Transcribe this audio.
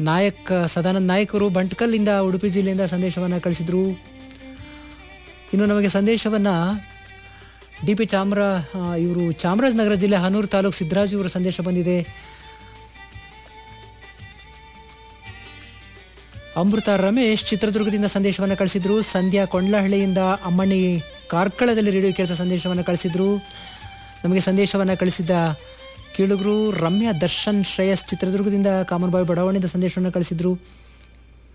ನಾಯಕ್ ಸದಾನಂದ್ ನಾಯಕರು ಬಂಟ್ಕಲ್ನಿಂದ ಉಡುಪಿ ಜಿಲ್ಲೆಯಿಂದ ಸಂದೇಶವನ್ನು ಕಳಿಸಿದರು ಇನ್ನು ನಮಗೆ ಸಂದೇಶವನ್ನು ಡಿ ಪಿ ಚಾಮರ ಇವರು ಚಾಮರಾಜನಗರ ಜಿಲ್ಲೆ ಹನೂರು ತಾಲೂಕು ಸಿದ್ದರಾಜು ಇವರ ಸಂದೇಶ ಬಂದಿದೆ ಅಮೃತ ರಮೇಶ್ ಚಿತ್ರದುರ್ಗದಿಂದ ಸಂದೇಶವನ್ನು ಕಳಿಸಿದ್ರು ಸಂಧ್ಯಾ ಕೊಂಡ್ಲಹಳ್ಳಿಯಿಂದ ಅಮ್ಮಣ್ಣಿ ಕಾರ್ಕಳದಲ್ಲಿ ರೇಡಿಯೋ ಕೇಳ್ತಾ ಸಂದೇಶವನ್ನು ಕಳಿಸಿದ್ರು ನಮಗೆ ಸಂದೇಶವನ್ನು ಕಳಿಸಿದ್ದ ಕೇಳುಗರು ರಮ್ಯಾ ದರ್ಶನ್ ಶ್ರೇಯಸ್ ಚಿತ್ರದುರ್ಗದಿಂದ ಕಾಮನ್ಬಾಯಿ ಬಡಾವಣೆಯಿಂದ ಸಂದೇಶವನ್ನು ಕಳಿಸಿದ್ರು